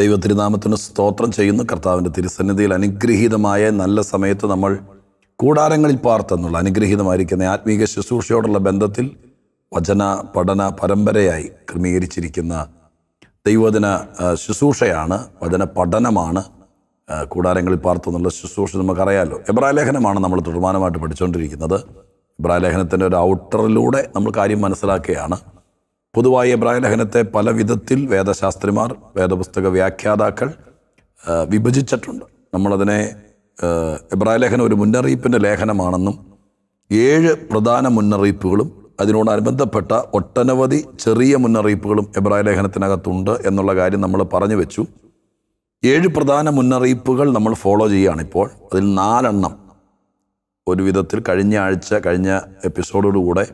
ദൈവത്തിരുനാമത്തിന് സ്തോത്രം ചെയ്യുന്നു കർത്താവിൻ്റെ തിരുസന്നിധിയിൽ അനുഗ്രഹീതമായ നല്ല സമയത്ത് നമ്മൾ കൂടാരങ്ങളിൽ പാർത്തെന്നുള്ള അനുഗ്രഹീതമായിരിക്കുന്ന ആത്മീക ശുശ്രൂഷയോടുള്ള ബന്ധത്തിൽ വചന പഠന പരമ്പരയായി ക്രമീകരിച്ചിരിക്കുന്ന ദൈവദിന ആ, ശുശ്രൂഷയാണ് വചന പഠനമാണ് ആ, കൂടാരങ്ങളിൽ പാർത്തെന്നുള്ള ശുശ്രൂഷ നമുക്കറിയാമല്ലോ എബ്രായ ലേഖനമാണ് നമ്മൾ തുടർമാനമായിട്ട് പഠിച്ചുകൊണ്ടിരിക്കുന്നത് എബ്രായ ലേഖനത്തിൻ്റെ ഒരു ഔട്ടറിലൂടെ നമ്മൾ കാര്യം മനസ്സിലാക്കുകയാണ് പൊതുവായി എബ്രായ ലേഖനത്തെ പല വിധത്തിൽ വേദശാസ്ത്രിമാർ വേദപുസ്തക വ്യാഖ്യാതാക്കൾ ആ, വിഭജിച്ചിട്ടുണ്ട് നമ്മളതിനെ ആ, എബ്രായ ലേഖനം ഒരു മുന്നറിയിപ്പിൻ്റെ ലേഖനമാണെന്നും ഏഴ് പ്രധാന മുന്നറിയിപ്പുകളും അതിനോടനുബന്ധപ്പെട്ട ഒട്ടനവധി ചെറിയ മുന്നറിയിപ്പുകളും എബ്രായ ലേഖനത്തിനകത്തുണ്ട് എന്നുള്ള കാര്യം നമ്മൾ പറഞ്ഞു വെച്ചു ഏഴ് പ്രധാന മുന്നറിയിപ്പുകൾ നമ്മൾ ഫോളോ ചെയ്യുകയാണ് ഇപ്പോൾ അതിൽ നാലെണ്ണം ഒരു വിധത്തിൽ കഴിഞ്ഞ ആഴ്ച കഴിഞ്ഞ എപ്പിസോഡോടുകൂടെ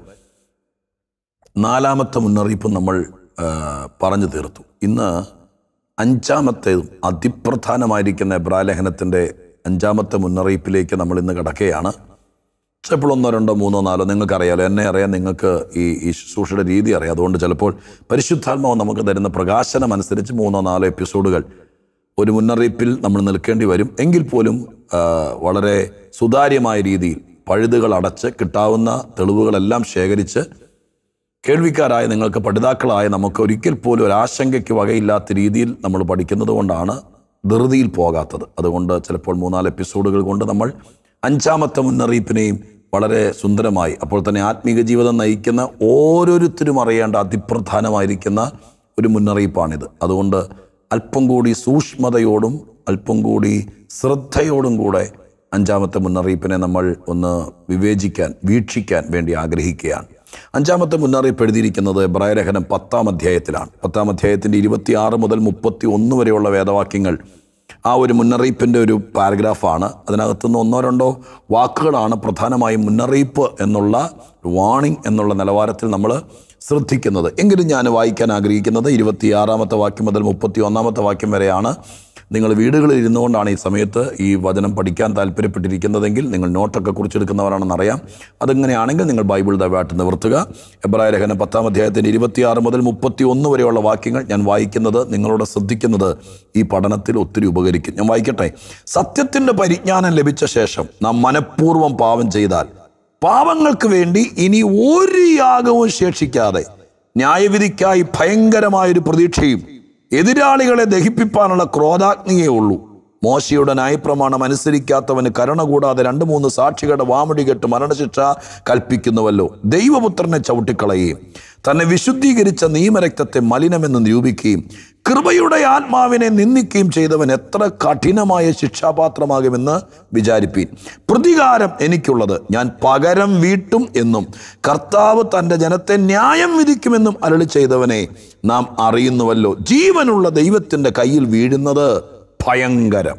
നാലാമത്തെ മുന്നറിയിപ്പ് നമ്മൾ ആ, പറഞ്ഞു തീർത്തു ഇന്ന് അഞ്ചാമത്തേതും അതിപ്രധാനമായിരിക്കുന്ന എബ്രാലേഖനത്തിൻ്റെ അഞ്ചാമത്തെ മുന്നറിയിപ്പിലേക്ക് നമ്മൾ ഇന്ന് കിടക്കുകയാണ് ചിലപ്പോൾ ഒന്നോ രണ്ടോ മൂന്നോ നാലോ നിങ്ങൾക്കറിയാലോ എന്നെ അറിയാം നിങ്ങൾക്ക് ഈ ഈ ശുശ്രൂഷയുടെ രീതി അറിയാം അതുകൊണ്ട് ചിലപ്പോൾ പരിശുദ്ധാത്മാവ് നമുക്ക് തരുന്ന പ്രകാശനം അനുസരിച്ച് മൂന്നോ നാലോ എപ്പിസോഡുകൾ ഒരു മുന്നറിയിപ്പിൽ നമ്മൾ നിൽക്കേണ്ടി വരും എങ്കിൽ പോലും ആ, വളരെ സുതാര്യമായ രീതിയിൽ പഴുതുകൾ അടച്ച് കിട്ടാവുന്ന തെളിവുകളെല്ലാം ശേഖരിച്ച് കേൾവിക്കാരായ നിങ്ങൾക്ക് പഠിതാക്കളായ നമുക്ക് ഒരിക്കൽ പോലും ഒരു ആശങ്കയ്ക്ക് വകയില്ലാത്ത രീതിയിൽ നമ്മൾ പഠിക്കുന്നത് കൊണ്ടാണ് ധൃതിയിൽ പോകാത്തത് അതുകൊണ്ട് ചിലപ്പോൾ മൂന്നാല് എപ്പിസോഡുകൾ കൊണ്ട് നമ്മൾ അഞ്ചാമത്തെ മുന്നറിയിപ്പിനെയും വളരെ സുന്ദരമായി അപ്പോൾ തന്നെ ആത്മീക ജീവിതം നയിക്കുന്ന ഓരോരുത്തരും അറിയേണ്ട അതിപ്രധാനമായിരിക്കുന്ന ഒരു മുന്നറിയിപ്പാണിത് അതുകൊണ്ട് അല്പം കൂടി സൂക്ഷ്മതയോടും അല്പം കൂടി ശ്രദ്ധയോടും കൂടെ അഞ്ചാമത്തെ മുന്നറിയിപ്പിനെ നമ്മൾ ഒന്ന് വിവേചിക്കാൻ വീക്ഷിക്കാൻ വേണ്ടി ആഗ്രഹിക്കുകയാണ് അഞ്ചാമത്തെ മുന്നറിയിപ്പ് എഴുതിയിരിക്കുന്നത് എബ്രായലേഖനം പത്താം അധ്യായത്തിലാണ് പത്താം അധ്യായത്തിൻ്റെ ഇരുപത്തിയാറ് മുതൽ മുപ്പത്തി ഒന്ന് വരെയുള്ള വേദവാക്യങ്ങൾ ആ ഒരു മുന്നറിയിപ്പിൻ്റെ ഒരു പാരഗ്രാഫാണ് അതിനകത്തുനിന്ന് ഒന്നോ രണ്ടോ വാക്കുകളാണ് പ്രധാനമായും മുന്നറിയിപ്പ് എന്നുള്ള വാണിംഗ് എന്നുള്ള നിലവാരത്തിൽ നമ്മൾ ശ്രദ്ധിക്കുന്നത് എങ്കിലും ഞാൻ വായിക്കാൻ ആഗ്രഹിക്കുന്നത് ഇരുപത്തിയാറാമത്തെ വാക്യം മുതൽ മുപ്പത്തി ഒന്നാമത്തെ വാക്യം വരെയാണ് നിങ്ങൾ വീടുകളിൽ ഇരുന്നുകൊണ്ടാണ് ഈ സമയത്ത് ഈ വചനം പഠിക്കാൻ താല്പര്യപ്പെട്ടിരിക്കുന്നതെങ്കിൽ നിങ്ങൾ നോട്ടൊക്കെ കുറിച്ചെടുക്കുന്നവരാണെന്നറിയാം അതെങ്ങനെയാണെങ്കിൽ നിങ്ങൾ ബൈബിൾ ദയവായിട്ട് നിവർത്തുക എബ്രായ ലേഖനം പത്താം അധ്യായത്തിൻ്റെ ഇരുപത്തിയാറ് മുതൽ മുപ്പത്തി ഒന്ന് വരെയുള്ള വാക്യങ്ങൾ ഞാൻ വായിക്കുന്നത് നിങ്ങളോട് ശ്രദ്ധിക്കുന്നത് ഈ പഠനത്തിൽ ഒത്തിരി ഉപകരിക്കും ഞാൻ വായിക്കട്ടെ സത്യത്തിൻ്റെ പരിജ്ഞാനം ലഭിച്ച ശേഷം നാം മനഃപൂർവ്വം പാപം ചെയ്താൽ പാപങ്ങൾക്ക് വേണ്ടി ഇനി ഒരു യാഗവും ശേഷിക്കാതെ ന്യായവിധിക്കായി ഭയങ്കരമായൊരു പ്രതീക്ഷയും എതിരാളികളെ ദഹിപ്പിപ്പാനുള്ള ക്രോധാഗ്നിയേ ഉള്ളൂ മോശയുടെ ന്യായപ്രമാണം അനുസരിക്കാത്തവന് കരുണ കൂടാതെ രണ്ട് മൂന്ന് സാക്ഷികളുടെ വാമടി കെട്ട് മരണശിക്ഷ കൽപ്പിക്കുന്നുവല്ലോ ദൈവപുത്രനെ ചവിട്ടിക്കളയുകയും തന്നെ വിശുദ്ധീകരിച്ച നിയമരക്തത്തെ മലിനമെന്ന് നിരൂപിക്കുകയും കൃപയുടെ ആത്മാവിനെ നിന്ദിക്കുകയും ചെയ്തവൻ എത്ര കഠിനമായ ശിക്ഷാപാത്രമാകുമെന്ന് വിചാരിപ്പീൻ പ്രതികാരം എനിക്കുള്ളത് ഞാൻ പകരം വീട്ടും എന്നും കർത്താവ് തൻ്റെ ജനത്തെ ന്യായം വിധിക്കുമെന്നും അരളി ചെയ്തവനെ നാം അറിയുന്നുവല്ലോ ജീവനുള്ള ദൈവത്തിൻ്റെ കയ്യിൽ വീഴുന്നത് ഭയങ്കരം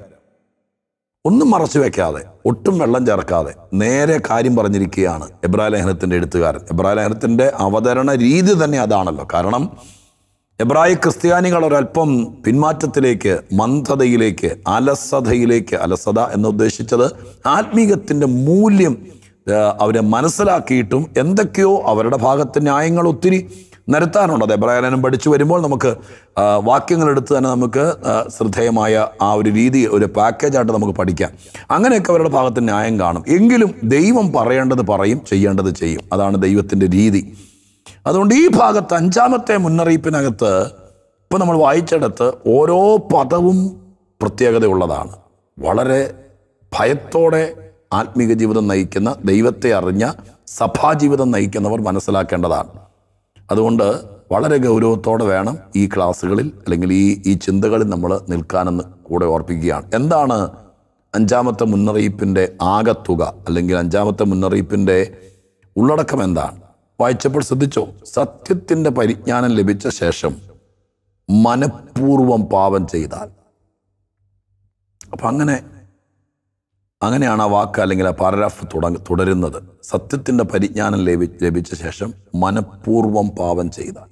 ഒന്നും മറച്ചു വെക്കാതെ ഒട്ടും വെള്ളം ചേർക്കാതെ നേരെ കാര്യം പറഞ്ഞിരിക്കുകയാണ് എബ്രാലേഖനത്തിൻ്റെ എഴുത്തുകാരൻ എബ്രാലേഖനത്തിൻ്റെ അവതരണ രീതി തന്നെ അതാണല്ലോ കാരണം എബ്രായ ക്രിസ്ത്യാനികൾ ഒരല്പം പിന്മാറ്റത്തിലേക്ക് മന്ദതയിലേക്ക് അലസതയിലേക്ക് അലസത എന്ന് ഉദ്ദേശിച്ചത് ആത്മീകത്തിൻ്റെ മൂല്യം ആ, അവരെ മനസ്സിലാക്കിയിട്ടും എന്തൊക്കെയോ അവരുടെ ഭാഗത്ത് ന്യായങ്ങൾ ഒത്തിരി നിരത്താനുണ്ട് അത് എബ്രായനം പഠിച്ചു വരുമ്പോൾ നമുക്ക് ആ, വാക്യങ്ങളെടുത്ത് തന്നെ നമുക്ക് ആ, ശ്രദ്ധേയമായ ആ ഒരു രീതി ഒരു പാക്കേജായിട്ട് നമുക്ക് പഠിക്കാം അങ്ങനെയൊക്കെ അവരുടെ ഭാഗത്ത് ന്യായം കാണും എങ്കിലും ദൈവം പറയേണ്ടത് പറയും ചെയ്യേണ്ടത് ചെയ്യും അതാണ് ദൈവത്തിൻ്റെ രീതി അതുകൊണ്ട് ഈ ഭാഗത്ത് അഞ്ചാമത്തെ മുന്നറിയിപ്പിനകത്ത് ഇപ്പം നമ്മൾ വായിച്ചിടത്ത് ഓരോ പദവും പ്രത്യേകതയുള്ളതാണ് വളരെ ഭയത്തോടെ ആത്മീക ജീവിതം നയിക്കുന്ന ദൈവത്തെ അറിഞ്ഞ സഭാജീവിതം നയിക്കുന്നവർ മനസ്സിലാക്കേണ്ടതാണ് അതുകൊണ്ട് വളരെ ഗൗരവത്തോടെ വേണം ഈ ക്ലാസ്സുകളിൽ അല്ലെങ്കിൽ ഈ ഈ ചിന്തകളിൽ നമ്മൾ നിൽക്കാനെന്ന് കൂടെ ഓർപ്പിക്കുകയാണ് എന്താണ് അഞ്ചാമത്തെ മുന്നറിയിപ്പിൻ്റെ ആകത്തുക അല്ലെങ്കിൽ അഞ്ചാമത്തെ മുന്നറിയിപ്പിൻ്റെ ഉള്ളടക്കം എന്താണ് വായിച്ചപ്പോൾ ശ്രദ്ധിച്ചോ സത്യത്തിൻ്റെ പരിജ്ഞാനം ലഭിച്ച ശേഷം മനഃപൂർവം പാപം ചെയ്താൽ അപ്പം അങ്ങനെ അങ്ങനെയാണ് ആ വാക്ക് അല്ലെങ്കിൽ ആ പാരഗ്രാഫ് തുടങ്ങ തുടരുന്നത് സത്യത്തിൻ്റെ പരിജ്ഞാനം ലഭി ലഭിച്ച ശേഷം മനഃപൂർവം പാപം ചെയ്താൽ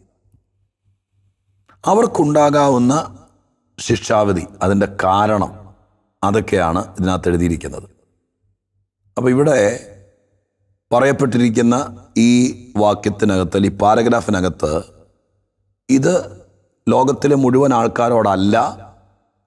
അവർക്കുണ്ടാകാവുന്ന ശിക്ഷാവിധി അതിൻ്റെ കാരണം അതൊക്കെയാണ് ഇതിനകത്ത് എഴുതിയിരിക്കുന്നത് അപ്പോൾ ഇവിടെ പറയപ്പെട്ടിരിക്കുന്ന ഈ വാക്യത്തിനകത്ത് അല്ലെങ്കിൽ ഈ പാരഗ്രാഫിനകത്ത് ഇത് ലോകത്തിലെ മുഴുവൻ ആൾക്കാരോടല്ല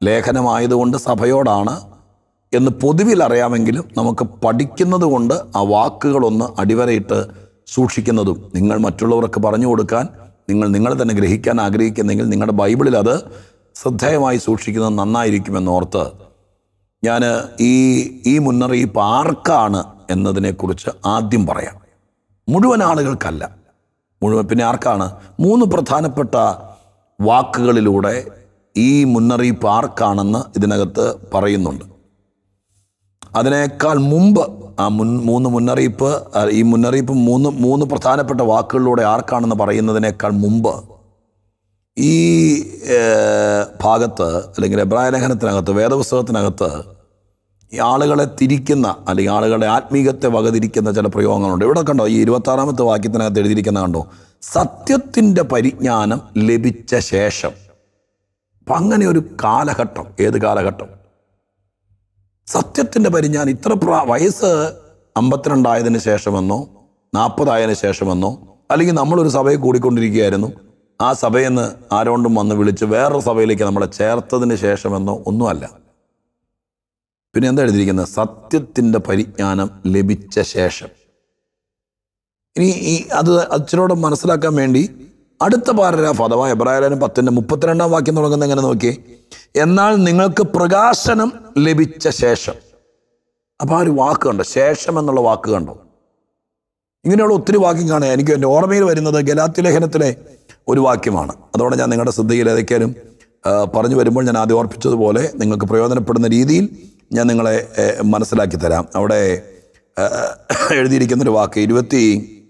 ലേഖനമായതുകൊണ്ട് സഭയോടാണ് എന്ന് പൊതുവിൽ അറിയാമെങ്കിലും നമുക്ക് പഠിക്കുന്നത് കൊണ്ട് ആ വാക്കുകളൊന്ന് അടിവരയിട്ട് സൂക്ഷിക്കുന്നതും നിങ്ങൾ മറ്റുള്ളവർക്ക് പറഞ്ഞു കൊടുക്കാൻ നിങ്ങൾ നിങ്ങൾ തന്നെ ഗ്രഹിക്കാൻ ആഗ്രഹിക്കുന്നെങ്കിൽ നിങ്ങളുടെ ബൈബിളിൽ അത് ശ്രദ്ധേയമായി സൂക്ഷിക്കുന്നത് നന്നായിരിക്കുമെന്നോർത്ത് ഞാൻ ഈ ഈ മുന്നറിയിപ്പ് ആർക്കാണ് എന്നതിനെക്കുറിച്ച് ആദ്യം പറയാം മുഴുവൻ ആളുകൾക്കല്ല മുഴുവൻ പിന്നെ ആർക്കാണ് മൂന്ന് പ്രധാനപ്പെട്ട വാക്കുകളിലൂടെ ഈ മുന്നറിയിപ്പ് ആർക്കാണെന്ന് ഇതിനകത്ത് പറയുന്നുണ്ട് അതിനേക്കാൾ മുമ്പ് ആ മുൻ മൂന്ന് മുന്നറിയിപ്പ് ആ, ഈ മുന്നറിയിപ്പ് മൂന്ന് മൂന്ന് പ്രധാനപ്പെട്ട വാക്കുകളിലൂടെ ആർക്കാണെന്ന് പറയുന്നതിനേക്കാൾ മുമ്പ് ഈ ഏഹ്, ഭാഗത്ത് അല്ലെങ്കിൽ എബ്രായ ലേഖനത്തിനകത്ത് വേദപുസ്തകത്തിനകത്ത് ഈ ആളുകളെ തിരിക്കുന്ന അല്ലെങ്കിൽ ആളുകളുടെ ആത്മീകത്തെ വകതിരിക്കുന്ന ചില പ്രയോഗങ്ങളുണ്ട് ഇവിടെ കണ്ടോ ഈ ഇരുപത്താറാമത്തെ വാക്യത്തിനകത്ത് എഴുതിയിരിക്കുന്ന കണ്ടോ സത്യത്തിൻ്റെ പരിജ്ഞാനം ലഭിച്ച ശേഷം അപ്പം അങ്ങനെ ഒരു കാലഘട്ടം ഏത് കാലഘട്ടം സത്യത്തിൻ്റെ പരിജ്ഞാനം ഇത്ര പ്രാ വയസ്സ് അമ്പത്തിരണ്ടായതിനു ശേഷമെന്നോ നാൽപ്പതായതിനു ശേഷമെന്നോ അല്ലെങ്കിൽ നമ്മളൊരു സഭയിൽ കൂടിക്കൊണ്ടിരിക്കുകയായിരുന്നു ആ സഭയിൽ നിന്ന് ആരോണ്ടും വന്ന് വിളിച്ച് വേറൊരു സഭയിലേക്ക് നമ്മളെ ചേർത്തതിന് ശേഷമെന്നോ ഒന്നുമല്ല പിന്നെ എന്താ എഴുതിയിരിക്കുന്നത് സത്യത്തിൻ്റെ പരിജ്ഞാനം ലഭിച്ച ശേഷം ഇനി ഈ അത് അച്ഛനോട് മനസ്സിലാക്കാൻ വേണ്ടി അടുത്ത പാരഗ്രാഫ് അഥവാ എബ്രാഹിം പത്തിൻ്റെ മുപ്പത്തിരണ്ടാം വാക്യം തുടങ്ങുന്നത് എങ്ങനെ നോക്കിയേ എന്നാൽ നിങ്ങൾക്ക് പ്രകാശനം ലഭിച്ച ശേഷം അപ്പോൾ ആ ഒരു വാക്ക് കണ്ടോ ശേഷം എന്നുള്ള വാക്ക് കണ്ടോ ഇങ്ങനെയുള്ള ഒത്തിരി വാക്യം കാണുക എനിക്ക് എൻ്റെ ഓർമ്മയിൽ വരുന്നത് ഗലാത്തി ലേഖനത്തിലെ ഒരു വാക്യമാണ് അതോടെ ഞാൻ നിങ്ങളുടെ ശ്രദ്ധയിൽ ഏതൊക്കെയാലും ആ, പറഞ്ഞു വരുമ്പോൾ ഞാൻ ആദ്യം ഓർപ്പിച്ചതുപോലെ നിങ്ങൾക്ക് പ്രയോജനപ്പെടുന്ന രീതിയിൽ ഞാൻ നിങ്ങളെ ഏ, മനസ്സിലാക്കി തരാം അവിടെ ആ, എഴുതിയിരിക്കുന്നൊരു വാക്ക് ഇരുപത്തി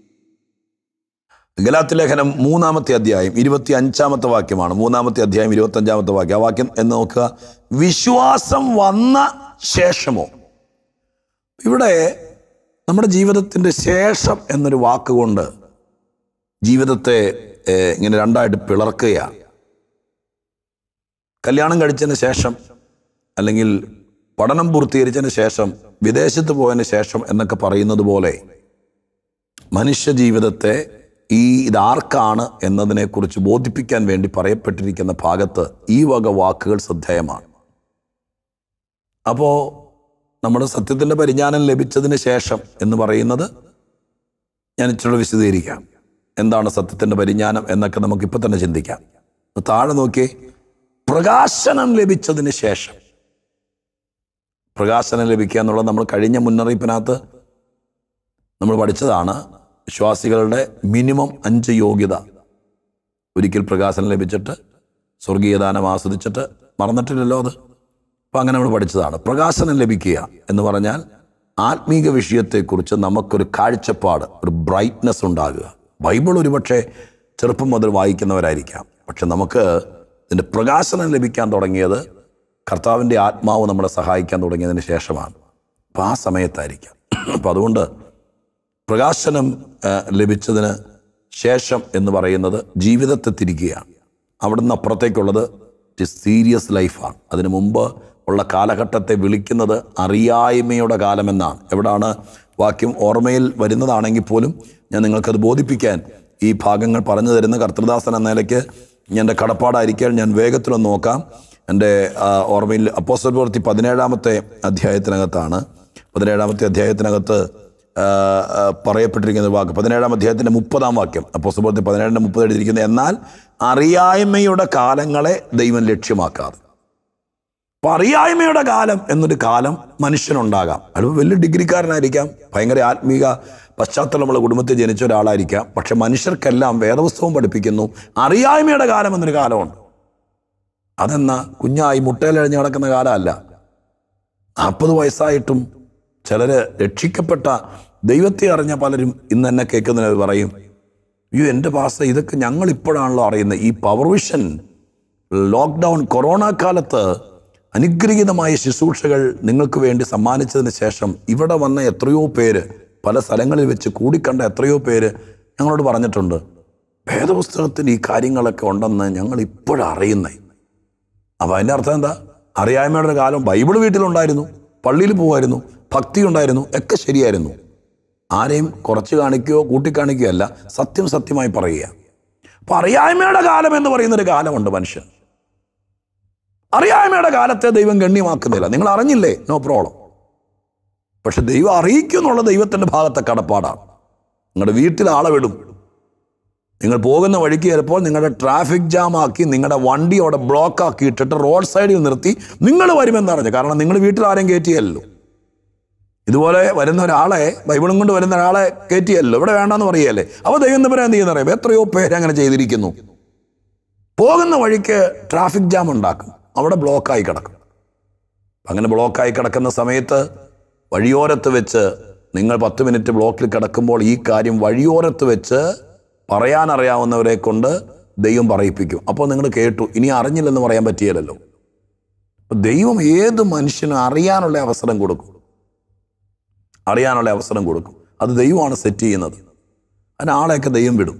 ഗലാത്തി ലേഖനം മൂന്നാമത്തെ അധ്യായം ഇരുപത്തി അഞ്ചാമത്തെ വാക്യമാണ് മൂന്നാമത്തെ അധ്യായം ഇരുപത്തി അഞ്ചാമത്തെ വാക്യം ആ വാക്യം എന്ന് നോക്കുക വിശ്വാസം വന്ന ശേഷമോ ഇവിടെ നമ്മുടെ ജീവിതത്തിൻ്റെ ശേഷം എന്നൊരു വാക്കുകൊണ്ട് ജീവിതത്തെ ഏഹ്, ഇങ്ങനെ രണ്ടായിട്ട് പിളർക്കുകയാണ് കല്യാണം കഴിച്ചതിന് ശേഷം അല്ലെങ്കിൽ പഠനം പൂർത്തീകരിച്ചതിന് ശേഷം വിദേശത്ത് പോയതിന് ശേഷം എന്നൊക്കെ പറയുന്നത് പോലെ മനുഷ്യ ജീവിതത്തെ ഈ ഇതാർക്കാണ് എന്നതിനെക്കുറിച്ച് ബോധിപ്പിക്കാൻ വേണ്ടി പറയപ്പെട്ടിരിക്കുന്ന ഭാഗത്ത് ഈ വക വാക്കുകൾ ശ്രദ്ധേയമാണ് അപ്പോൾ നമ്മുടെ സത്യത്തിൻ്റെ പരിജ്ഞാനം ലഭിച്ചതിന് ശേഷം എന്ന് പറയുന്നത് ഞാൻ ഇച്ചിരി വിശദീകരിക്കാം എന്താണ് സത്യത്തിൻ്റെ പരിജ്ഞാനം എന്നൊക്കെ നമുക്കിപ്പോൾ തന്നെ ചിന്തിക്കാം ഒന്ന് താഴെ നോക്കിയേ പ്രകാശനം ലഭിച്ചതിന് ശേഷം പ്രകാശനം ലഭിക്കുക എന്നുള്ളത് നമ്മൾ കഴിഞ്ഞ മുന്നറിയിപ്പിനകത്ത് നമ്മൾ പഠിച്ചതാണ് വിശ്വാസികളുടെ മിനിമം അഞ്ച് യോഗ്യത ഒരിക്കൽ പ്രകാശനം ലഭിച്ചിട്ട് സ്വർഗീയദാനം ആസ്വദിച്ചിട്ട് മറന്നിട്ടില്ലല്ലോ അത് അപ്പം അങ്ങനെ നമ്മൾ പഠിച്ചതാണ് പ്രകാശനം ലഭിക്കുക എന്ന് പറഞ്ഞാൽ ആത്മീക വിഷയത്തെക്കുറിച്ച് നമുക്കൊരു കാഴ്ചപ്പാട് ഒരു ബ്രൈറ്റ്നസ് ഉണ്ടാകുക ബൈബിൾ ഒരുപക്ഷെ ചെറുപ്പം മുതൽ വായിക്കുന്നവരായിരിക്കാം പക്ഷെ നമുക്ക് ഇതിൻ്റെ പ്രകാശനം ലഭിക്കാൻ തുടങ്ങിയത് കർത്താവിൻ്റെ ആത്മാവ് നമ്മളെ സഹായിക്കാൻ തുടങ്ങിയതിന് ശേഷമാണ് അപ്പം ആ സമയത്തായിരിക്കാം അപ്പം അതുകൊണ്ട് പ്രകാശനം ആ, ലഭിച്ചതിന് ശേഷം എന്ന് പറയുന്നത് ജീവിതത്തെ തിരിക്കുകയാണ് അവിടുന്ന് അപ്പുറത്തേക്കുള്ളത് സീരിയസ് ലൈഫാണ് അതിനു മുമ്പ് ഉള്ള കാലഘട്ടത്തെ വിളിക്കുന്നത് അറിയായ്മയുടെ കാലമെന്നാണ് എവിടാണ് വാക്യം ഓർമ്മയിൽ വരുന്നതാണെങ്കിൽ പോലും ഞാൻ നിങ്ങൾക്കത് ബോധിപ്പിക്കാൻ ഈ ഭാഗങ്ങൾ പറഞ്ഞു തരുന്ന കർത്തൃദാസൻ എന്ന നിലയ്ക്ക് എൻ്റെ കടപ്പാടായിരിക്കാൻ ഞാൻ വേഗത്തിലൊന്ന് നോക്കാം എൻ്റെ ആ, ഓർമ്മയിൽ അപ്പോസ്റ്റൽ പ്രവൃത്തി പതിനേഴാമത്തെ അധ്യായത്തിനകത്താണ് പതിനേഴാമത്തെ അധ്യായത്തിനകത്ത് ആ, ആ, പറയപ്പെട്ടിരിക്കുന്ന വാക്ക് പതിനേഴാം അധ്യായത്തിൻ്റെ മുപ്പതാം വാക്യം അപ്പോൾ സുഹൃത്തി പതിനേഴിൻ്റെ മുപ്പത് എഴുതിയിരിക്കുന്നത് എന്നാൽ അറിയായ്മയുടെ കാലങ്ങളെ ദൈവം ലക്ഷ്യമാക്കാതെ അപ്പം അറിയായ്മയുടെ കാലം എന്നൊരു കാലം മനുഷ്യനുണ്ടാകാം അത് വലിയ ഡിഗ്രിക്കാരനായിരിക്കാം ഭയങ്കര ആത്മീക പശ്ചാത്തലമുള്ള കുടുംബത്തിൽ ജനിച്ച ഒരാളായിരിക്കാം പക്ഷെ മനുഷ്യർക്കെല്ലാം വേദപുസ്തകം പഠിപ്പിക്കുന്നു അറിയായ്മയുടെ കാലം എന്നൊരു കാലമുണ്ട് അതെന്നാ കുഞ്ഞായി മുട്ടയിലഴിഞ്ഞ് കിടക്കുന്ന കാലമല്ല നാൽപ്പത് വയസ്സായിട്ടും ചിലര് രക്ഷിക്കപ്പെട്ട ദൈവത്തെ അറിഞ്ഞ പലരും ഇന്ന് എന്നെ കേൾക്കുന്നതിന് പറയും അയ്യോ എൻ്റെ പാസ ഇതൊക്കെ ഞങ്ങൾ ഇപ്പോഴാണല്ലോ അറിയുന്നത് ഈ പവർ വിഷൻ ലോക്ക്ഡൗൺ കൊറോണ കാലത്ത് അനുഗ്രഹീതമായ ശുശ്രൂഷകൾ നിങ്ങൾക്ക് വേണ്ടി സമ്മാനിച്ചതിന് ശേഷം ഇവിടെ വന്ന എത്രയോ പേര് പല സ്ഥലങ്ങളിൽ വെച്ച് കൂടിക്കണ്ട എത്രയോ പേര് ഞങ്ങളോട് പറഞ്ഞിട്ടുണ്ട് വേദപുസ്തകത്തിൽ ഈ കാര്യങ്ങളൊക്കെ ഉണ്ടെന്ന് ഞങ്ങൾ ഇപ്പോഴറിയുന്നേ അപ്പോൾ അതിൻ്റെ അർത്ഥം എന്താ അറിയായ്മയുടെ ഒരു കാലം ബൈബിൾ വീട്ടിലുണ്ടായിരുന്നു പള്ളിയിൽ പോകുമായിരുന്നു ഭക്തി ഉണ്ടായിരുന്നു ഒക്കെ ശരിയായിരുന്നു ആരെയും കുറച്ച് കാണിക്കുകയോ കൂട്ടിക്കാണിക്കുകയോ അല്ല സത്യം സത്യമായി പറയുക അപ്പം അറിയായ്മയുടെ കാലം എന്ന് പറയുന്നൊരു കാലമുണ്ട് മനുഷ്യൻ അറിയായ്മയുടെ കാലത്തെ ദൈവം ഗണ്യമാക്കുന്നില്ല നിങ്ങൾ അറിഞ്ഞില്ലേ നോ പ്രോബ്ലം പക്ഷെ ദൈവം അറിയിക്കും എന്നുള്ള ദൈവത്തിൻ്റെ ഭാഗത്തെ കടപ്പാടാണ് നിങ്ങളുടെ വീട്ടിൽ ആളെ വിടും നിങ്ങൾ പോകുന്ന വഴിക്ക് ചിലപ്പോൾ നിങ്ങളുടെ ട്രാഫിക് ജാം ആക്കി നിങ്ങളുടെ വണ്ടി അവിടെ ബ്ലോക്ക് ആക്കി ഇട്ടിട്ട് റോഡ് സൈഡിൽ നിർത്തി നിങ്ങൾ വരുമെന്ന് അറിഞ്ഞു കാരണം നിങ്ങൾ വീട്ടിൽ ആരെയും കയറ്റിയല്ലോ ഇതുപോലെ വരുന്ന ഒരാളെ ബൈബിളും കൊണ്ട് വരുന്ന ഒരാളെ കയറ്റിയല്ലോ ഇവിടെ വേണ്ടെന്ന് പറയല്ലേ അപ്പോൾ ദൈവം തമ്മിൽ എന്ത് ചെയ്യുന്ന അറിയാം എത്രയോ പേര് അങ്ങനെ ചെയ്തിരിക്കുന്നു പോകുന്ന വഴിക്ക് ട്രാഫിക് ജാം ഉണ്ടാക്കും അവിടെ ബ്ലോക്കായി കിടക്കും അങ്ങനെ ബ്ലോക്കായി കിടക്കുന്ന സമയത്ത് വഴിയോരത്ത് വെച്ച് നിങ്ങൾ പത്ത് മിനിറ്റ് ബ്ലോക്കിൽ കിടക്കുമ്പോൾ ഈ കാര്യം വഴിയോരത്ത് വെച്ച് പറയാനറിയാവുന്നവരെ കൊണ്ട് ദൈവം പറയിപ്പിക്കും അപ്പോൾ നിങ്ങൾ കേട്ടു ഇനി അറിഞ്ഞില്ലെന്ന് പറയാൻ പറ്റിയല്ലോ അപ്പൊ ദൈവം ഏത് മനുഷ്യനും അറിയാനുള്ള അവസരം കൊടുക്കും അറിയാനുള്ള അവസരം കൊടുക്കും അത് ദൈവമാണ് സെറ്റ് ചെയ്യുന്നത് അതിന് ആളെയൊക്കെ ദൈവം വിടും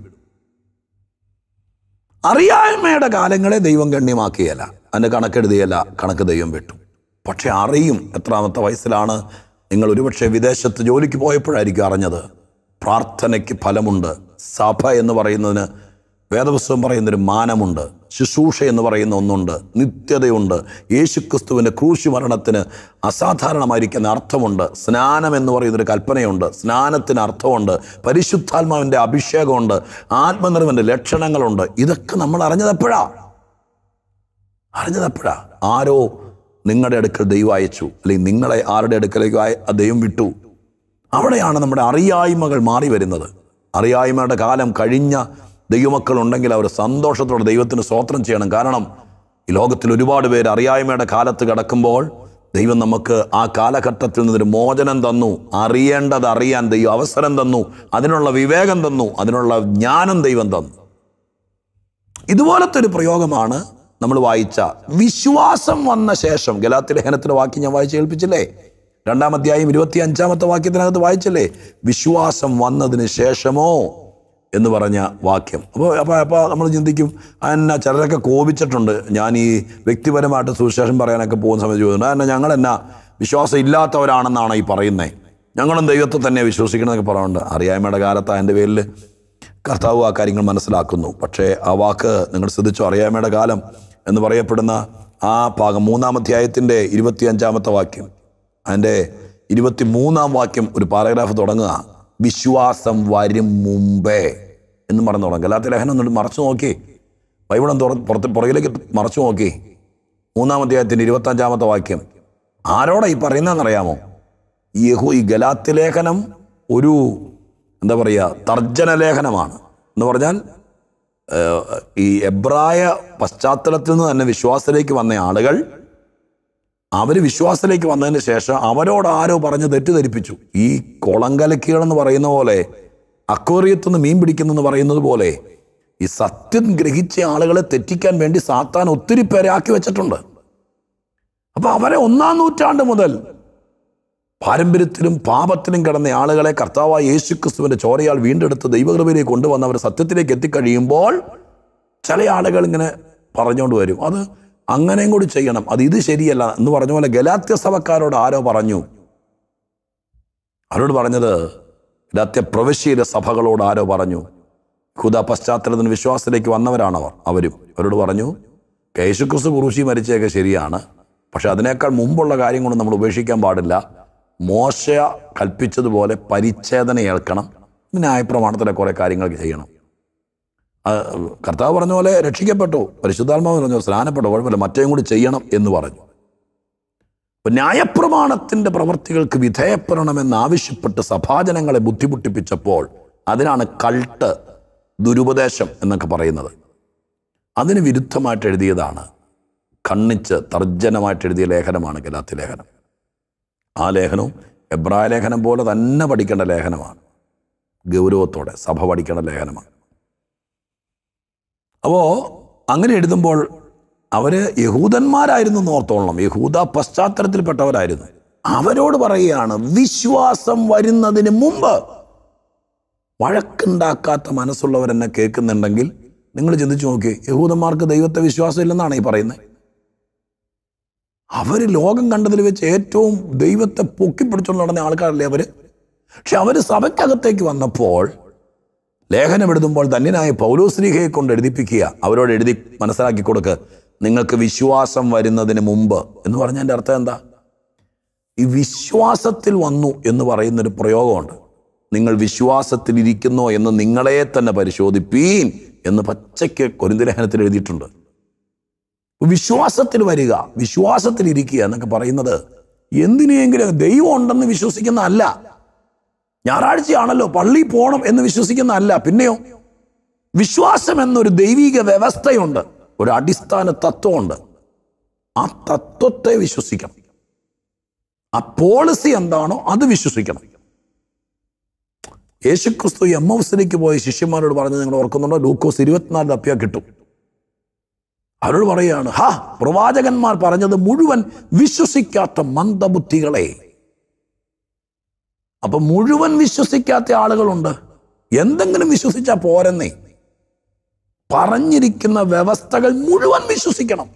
അറിയായ്മയുടെ കാലങ്ങളെ ദൈവം ഗണ്യമാക്കിയല്ല അതിൻ്റെ കണക്കെഴുതിയല്ല കണക്ക് ദൈവം വിട്ടു പക്ഷെ അറിയും എത്രാമത്തെ വയസ്സിലാണ് നിങ്ങൾ ഒരുപക്ഷെ വിദേശത്ത് ജോലിക്ക് പോയപ്പോഴായിരിക്കും അറിഞ്ഞത് പ്രാർത്ഥനയ്ക്ക് ഫലമുണ്ട് സഭ എന്ന് പറയുന്നതിന് വേദപുസ്തകം പറയുന്നൊരു മാനമുണ്ട് ശുശ്രൂഷ എന്ന് പറയുന്ന ഒന്നുണ്ട് നിത്യതയുണ്ട് യേശുക്രിസ്തുവിൻ്റെ ക്രൂശി മരണത്തിന് അസാധാരണമായിരിക്കുന്ന അർത്ഥമുണ്ട് സ്നാനം എന്ന് പറയുന്നൊരു കൽപ്പനയുണ്ട് സ്നാനത്തിന് അർത്ഥമുണ്ട് പരിശുദ്ധാത്മാവിൻ്റെ അഭിഷേകമുണ്ട് ആത്മനിർഭൻ്റെ ലക്ഷണങ്ങളുണ്ട് ഇതൊക്കെ നമ്മൾ അറിഞ്ഞതെപ്പോഴാ അറിഞ്ഞതെപ്പോഴാ ആരോ നിങ്ങളുടെ അടുക്കൽ ദൈവം അയച്ചു അല്ലെങ്കിൽ നിങ്ങളെ ആരുടെ അടുക്കലേക്ക് അയ- ദൈവം വിട്ടു അവിടെയാണ് നമ്മുടെ അറിയായ്മകൾ മാറി വരുന്നത് അറിയായ്മയുടെ കാലം കഴിഞ്ഞ ദൈവമക്കൾ ഉണ്ടെങ്കിൽ അവർ സന്തോഷത്തോടെ ദൈവത്തിന് സ്തോത്രം ചെയ്യണം കാരണം ഈ ലോകത്തിൽ ഒരുപാട് പേര് അറിയായ്മയുടെ കാലത്ത് കിടക്കുമ്പോൾ ദൈവം നമുക്ക് ആ കാലഘട്ടത്തിൽ നിന്നൊരു മോചനം തന്നു അറിയേണ്ടത് അറിയാൻ ദൈവം അവസരം തന്നു അതിനുള്ള വിവേകം തന്നു അതിനുള്ള ജ്ഞാനം ദൈവം തന്നു ഇതുപോലത്തെ ഒരു പ്രയോഗമാണ് നമ്മൾ വായിച്ച വിശ്വാസം വന്ന ശേഷം ഗലാത്തി ലേഖനത്തിലെ വാക്യം ഞാൻ വായിച്ച് കേൾപ്പിച്ചില്ലേ രണ്ടാം അധ്യായം ഇരുപത്തി അഞ്ചാമത്തെ വാക്യത്തിനകത്ത് വായിച്ചില്ലേ വിശ്വാസം വന്നതിന് ശേഷമോ എന്ന് പറഞ്ഞ വാക്യം അപ്പോൾ അപ്പോൾ അപ്പോൾ നമ്മൾ ചിന്തിക്കും എന്നാ ചിലരൊക്കെ കോപിച്ചിട്ടുണ്ട് ഞാൻ ഈ വ്യക്തിപരമായിട്ട് സുവിശേഷം പറയാനൊക്കെ പോകുന്ന സമയത്ത് ചോദിച്ചിട്ടുണ്ട് എന്നാ ഞങ്ങൾ എന്നാ വിശ്വാസം ഇല്ലാത്തവരാണെന്നാണ് ഈ പറയുന്നത് ഞങ്ങളും ദൈവത്തെ തന്നെ വിശ്വസിക്കണമെന്നൊക്കെ പറയുന്നുണ്ട് അറിയായ്മയുടെ കാലത്ത് അതിൻ്റെ പേരിൽ കർത്താവ് ആ കാര്യങ്ങൾ മനസ്സിലാക്കുന്നു പക്ഷേ ആ വാക്ക് നിങ്ങൾ ശ്രദ്ധിച്ചു അറിയായ്മയുടെ കാലം എന്ന് പറയപ്പെടുന്ന ആ ഭാഗം മൂന്നാം അധ്യായത്തിൻ്റെ ഇരുപത്തിയഞ്ചാമത്തെ വാക്യം അതിൻ്റെ ഇരുപത്തി മൂന്നാം വാക്യം ഒരു പാരഗ്രാഫ് തുടങ്ങുക വിശ്വാസം വരും മുമ്പേ എന്ന് പറഞ്ഞു തുടങ്ങുക അല്ലാത്ത ലേഖനം എന്നിട്ട് മറച്ചു നോക്കി ബൈബിളം തുറ പുറത്ത് പുറകിലേക്ക് മറച്ചു നോക്കി മൂന്നാം അധ്യായത്തിൻ്റെ ഇരുപത്തഞ്ചാമത്തെ വാക്യം ആരോടാ ഈ പറയുന്നതെന്നറിയാമോ ഈ യഹു ഈ ഗലാത്തി ലേഖനം ഒരു എന്താ പറയുക തർജ്ജന ലേഖനമാണ് എന്ന് പറഞ്ഞാൽ ഏഹ്, ഈ എബ്രായ പശ്ചാത്തലത്തിൽ നിന്ന് തന്നെ വിശ്വാസത്തിലേക്ക് വന്ന ആളുകൾ അവർ വിശ്വാസത്തിലേക്ക് വന്നതിന് ശേഷം അവരോട് ആരോ പറഞ്ഞ് തെറ്റിദ്ധരിപ്പിച്ചു ഈ കുളങ്കലക്കികൾ എന്ന് പറയുന്ന പോലെ അക്വേറിയത്തിൽ നിന്ന് മീൻ പിടിക്കുന്നെന്ന് പറയുന്നത് പോലെ ഈ സത്യം ഗ്രഹിച്ച ആളുകളെ തെറ്റിക്കാൻ വേണ്ടി സാത്താൻ ഒത്തിരി പേരെ ആക്കി വെച്ചിട്ടുണ്ട് അപ്പൊ അവരെ ഒന്നാം നൂറ്റാണ്ട് മുതൽ പാരമ്പര്യത്തിലും പാപത്തിലും കിടന്ന ആളുകളെ കർത്താവായ യേശുക്രിസ്തുവിന്റെ ചോരയാൽ വീണ്ടെടുത്ത് ദൈവകൃപയിലേക്ക് കൊണ്ടുവന്ന് അവർ സത്യത്തിലേക്ക് എത്തിക്കഴിയുമ്പോൾ ചില ആളുകൾ ഇങ്ങനെ പറഞ്ഞുകൊണ്ട് വരും അത് അങ്ങനെയും കൂടി ചെയ്യണം അത് ഇത് ശരിയല്ല എന്ന് പറഞ്ഞ പോലെ ഗലാത്യ സഭക്കാരോട് ആരോ പറഞ്ഞു അവരോട് പറഞ്ഞത് ഗലാത്യ പ്രവശ്യയിലെ സഭകളോട് ആരോ പറഞ്ഞു യഹൂദ പശ്ചാത്തലത്തിന് വിശ്വാസത്തിലേക്ക് വന്നവരാണവർ അവരും അവരോട് പറഞ്ഞു യേശുക്രിസ്തു കുറിശി മരിച്ചതൊക്കെ ശരിയാണ് പക്ഷെ അതിനേക്കാൾ മുമ്പുള്ള കാര്യം കൊണ്ട് നമ്മൾ ഉപേക്ഷിക്കാൻ പാടില്ല മോശ കൽപ്പിച്ചതുപോലെ പരിച്ഛേദന ഏൽക്കണം ന്യായപ്രമാണത്തിലെ കുറേ കാര്യങ്ങൾ ചെയ്യണം ആ, കർത്താവ് പറഞ്ഞ പോലെ രക്ഷിക്കപ്പെട്ടു പരിശുദ്ധാത്മാവ് പറഞ്ഞു സ്നാനപ്പെട്ടു കുഴപ്പമില്ല മറ്റേയും കൂടി ചെയ്യണം എന്ന് പറഞ്ഞു അപ്പൊ ന്യായപ്രമാണത്തിന്റെ പ്രവർത്തികൾക്ക് വിധേയപ്പെടണമെന്ന് ആവശ്യപ്പെട്ട് സഭാജനങ്ങളെ ബുദ്ധിമുട്ടിപ്പിച്ചപ്പോൾ അതിനാണ് കൾട്ട് ദുരുപദേശം എന്നൊക്കെ പറയുന്നത് അതിന് വിരുദ്ധമായിട്ട് എഴുതിയതാണ് കണ്ണിച്ച് തർജ്ജനമായിട്ട് എഴുതിയ ലേഖനമാണ് ഗലാത്തി ലേഖനം ആ ലേഖനവും എബ്രായ ലേഖനം പോലെ തന്നെ പഠിക്കേണ്ട ലേഖനമാണ് ഗൗരവത്തോടെ സഭ പഠിക്കേണ്ട ലേഖനമാണ് അപ്പോൾ അങ്ങനെ എഴുതുമ്പോൾ അവര് യഹൂദന്മാരായിരുന്നു എന്ന് ഓർത്തോളണം യഹൂദ പശ്ചാത്തലത്തിൽപ്പെട്ടവരായിരുന്നു അവരോട് പറയുകയാണ് വിശ്വാസം വരുന്നതിന് മുമ്പ് വഴക്കുണ്ടാക്കാത്ത മനസ്സുള്ളവരെന്നെ കേൾക്കുന്നുണ്ടെങ്കിൽ നിങ്ങൾ ചിന്തിച്ചു നോക്കി യഹൂദന്മാർക്ക് ദൈവത്തെ വിശ്വാസം ഇല്ലെന്നാണ് ഈ പറയുന്നത് അവര് ലോകം കണ്ടതിൽ വെച്ച് ഏറ്റവും ദൈവത്തെ പൊക്കിപ്പിടിച്ചുകൊണ്ട് നടന്ന ആൾക്കാരല്ലേ അവര് പക്ഷെ അവര് സഭയ്ക്കകത്തേക്ക് വന്നപ്പോൾ ലേഖനം എഴുതുമ്പോൾ ധന്യനായ പൗലോസ്ലിഹയെ കൊണ്ട് എഴുതിപ്പിക്കുക അവരോട് എഴുതി മനസ്സിലാക്കി കൊടുക്ക് നിങ്ങൾക്ക് വിശ്വാസം വരുന്നതിന് മുമ്പ് എന്ന് പറഞ്ഞതിൻ്റെ അർത്ഥം എന്താ ഈ വിശ്വാസത്തിൽ വന്നു എന്ന് പറയുന്നൊരു പ്രയോഗമുണ്ട് നിങ്ങൾ വിശ്വാസത്തിൽ ഇരിക്കുന്നോ എന്ന് നിങ്ങളെ തന്നെ പരിശോധിപ്പീൻ എന്ന് പച്ചയ്ക്ക് കൊരിന്തിലേഖനത്തിൽ എഴുതിയിട്ടുണ്ട് വിശ്വാസത്തിൽ വരിക വിശ്വാസത്തിൽ ഇരിക്കുക എന്നൊക്കെ പറയുന്നത് എന്തിനെങ്കിലും ദൈവം ഉണ്ടെന്ന് വിശ്വസിക്കുന്ന അല്ല ഞായറാഴ്ചയാണല്ലോ പള്ളി പോകണം എന്ന് വിശ്വസിക്കുന്ന അല്ല പിന്നെയോ വിശ്വാസം എന്നൊരു ദൈവിക വ്യവസ്ഥയുണ്ട് ഒരു അടിസ്ഥാന തത്വമുണ്ട് ആ തത്വത്തെ വിശ്വസിക്കണം ആ പോളിസി എന്താണോ അത് വിശ്വസിക്കണം യേശുക്രിസ്തു എം ഹൗസിലേക്ക് പോയ ശിഷ്യന്മാരോട് പറഞ്ഞത് നിങ്ങൾ ഓർക്കുന്നുണ്ടോ ലൂക്കോസ് ഇരുപത്തിനാല് തപ്പിയാൽ കിട്ടും അവരോട് പറയുകയാണ് ഹാ പ്രവാചകന്മാർ പറഞ്ഞത് മുഴുവൻ വിശ്വസിക്കാത്ത മന്ദബുദ്ധികളെ അപ്പൊ മുഴുവൻ വിശ്വസിക്കാത്ത ആളുകളുണ്ട് എന്തെങ്കിലും വിശ്വസിച്ചാൽ പോരെന്നേ പറഞ്ഞിരിക്കുന്ന വ്യവസ്ഥകൾ മുഴുവൻ വിശ്വസിക്കണം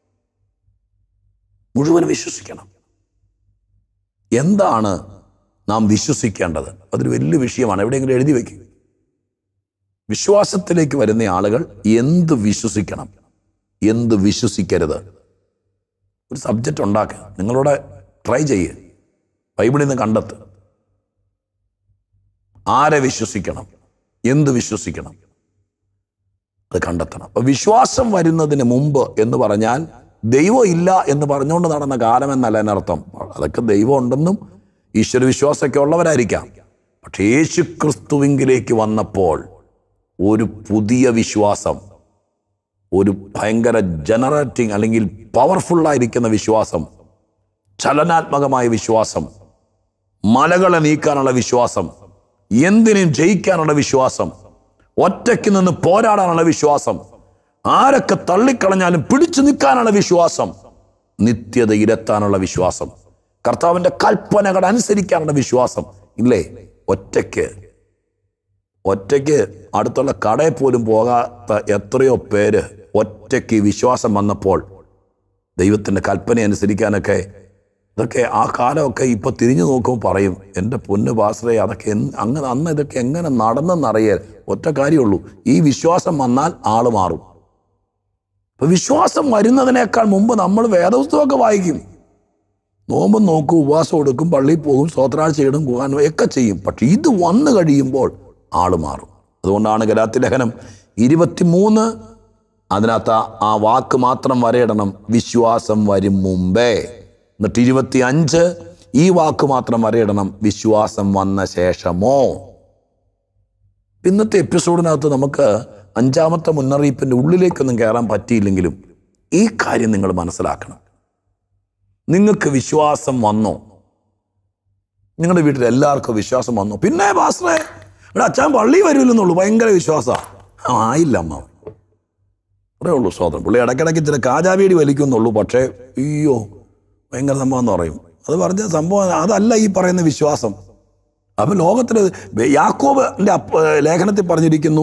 മുഴുവൻ വിശ്വസിക്കണം എന്താണ് നാം വിശ്വസിക്കേണ്ടത് അതൊരു വലിയ വിഷയമാണ് എവിടെയെങ്കിലും എഴുതി വയ്ക്കും വിശ്വാസത്തിലേക്ക് വരുന്ന ആളുകൾ എന്ത് വിശ്വസിക്കണം എന്ത് വിശ്വസിക്കരുത് ഒരു സബ്ജക്റ്റ് ഉണ്ടാക്കുക നിങ്ങളോട് ട്രൈ ചെയ്യുക ബൈബിളിൽ നിന്ന് കണ്ടെത്ത് ആരെ വിശ്വസിക്കണം എന്ത് വിശ്വസിക്കണം അത് കണ്ടെത്തണം അപ്പൊ വിശ്വാസം വരുന്നതിന് മുമ്പ് എന്ന് പറഞ്ഞാൽ ദൈവം ഇല്ല എന്ന് പറഞ്ഞുകൊണ്ട് നടന്ന കാലം എന്നല്ല എന്നർത്ഥം അതൊക്കെ ദൈവം ഉണ്ടെന്നും ഈശ്വര വിശ്വാസമൊക്കെ ഉള്ളവരായിരിക്കാം പക്ഷെ യേശു ക്രിസ്തുവിങ്കിലേക്ക് വന്നപ്പോൾ ഒരു പുതിയ വിശ്വാസം ഒരു ഭയങ്കര ജനറേറ്റിംഗ് അല്ലെങ്കിൽ പവർഫുള്ളായിരിക്കുന്ന വിശ്വാസം ചലനാത്മകമായ വിശ്വാസം മലകളെ നീക്കാനുള്ള വിശ്വാസം എന്തിനും ജയിക്കാനുള്ള വിശ്വാസം ഒറ്റയ്ക്ക് നിന്ന് പോരാടാനുള്ള വിശ്വാസം ആരൊക്കെ തള്ളിക്കളഞ്ഞാലും പിടിച്ചു നിൽക്കാനുള്ള വിശ്വാസം നിത്യതയിലെത്താനുള്ള വിശ്വാസം കർത്താവിന്റെ കൽപ്പനകൾ അനുസരിക്കാനുള്ള വിശ്വാസം ഇല്ലേ ഒറ്റയ്ക്ക് ഒറ്റയ്ക്ക് അടുത്തുള്ള കടയിൽ പോലും പോകാത്ത എത്രയോ പേര് ഒറ്റയ്ക്ക് ഈ വിശ്വാസം വന്നപ്പോൾ ദൈവത്തിൻ്റെ കൽപ്പന അനുസരിക്കാനൊക്കെ ഇതൊക്കെ ആ കാലമൊക്കെ ഇപ്പൊ തിരിഞ്ഞു നോക്കുമ്പോൾ പറയും എൻ്റെ പൊന്ന് പാസ്രേ അതൊക്കെ എന്ത് അങ്ങനെ അന്ന് ഇതൊക്കെ എങ്ങനെ നടന്നെന്നറിയാൻ ഒറ്റ കാര്യമുള്ളൂ ഈ വിശ്വാസം വന്നാൽ ആള് മാറും അപ്പൊ വിശ്വാസം വരുന്നതിനേക്കാൾ മുമ്പ് നമ്മൾ വേദപുസ്തകമൊക്കെ വായിക്കും നോമ്പും നോക്കും ഉപവാസം എടുക്കും പള്ളിയിൽ പോകും സ്വത്രാഴ്ച ഇടും കുഹാൻ ഒക്കെ ചെയ്യും പക്ഷെ ഇത് വന്നു കഴിയുമ്പോൾ ആള് മാറും അതുകൊണ്ടാണ് ഗലാത്തി ലേഖനം ഇരുപത്തിമൂന്ന് അതിനകത്ത് ആ- ആ വാക്ക് മാത്രം വരയിടണം വിശ്വാസം വരും മുമ്പേ എന്നിട്ട് ഇരുപത്തി അഞ്ച് ഈ വാക്ക് മാത്രം വരയിടണം വിശ്വാസം വന്ന ശേഷമോ ഇന്നത്തെ എപ്പിസോഡിനകത്ത് നമുക്ക് അഞ്ചാമത്തെ മുന്നറിയിപ്പിന്റെ ഉള്ളിലേക്കൊന്നും കയറാൻ പറ്റിയില്ലെങ്കിലും ഈ കാര്യം നിങ്ങൾ മനസ്സിലാക്കണം നിങ്ങൾക്ക് വിശ്വാസം വന്നോ നിങ്ങളുടെ വീട്ടിൽ എല്ലാവർക്കും വിശ്വാസം വന്നു പിന്നെ പാസ്റ്ററെ ഇവിടെ അച്ഛൻ പള്ളി വരില്ലെന്നുള്ളൂ ഭയങ്കര വിശ്വാസമാണ് ആയില്ല അമ്മ അത്രേ ഉള്ളൂ സ്വതന്ത്രം പുള്ളി ഇടയ്ക്കിടയ്ക്ക് ചില കാജാവീടി വലിക്കുന്നുള്ളൂ പക്ഷേ അയ്യോ ഭയങ്കര സംഭവം എന്ന് പറയും അത് പറഞ്ഞ സംഭവം അതല്ല ഈ പറയുന്ന വിശ്വാസം അപ്പൊ ലോകത്തില് യാക്കോബിന്റെ അപ്പ- ലേഖനത്തിൽ പറഞ്ഞിരിക്കുന്നു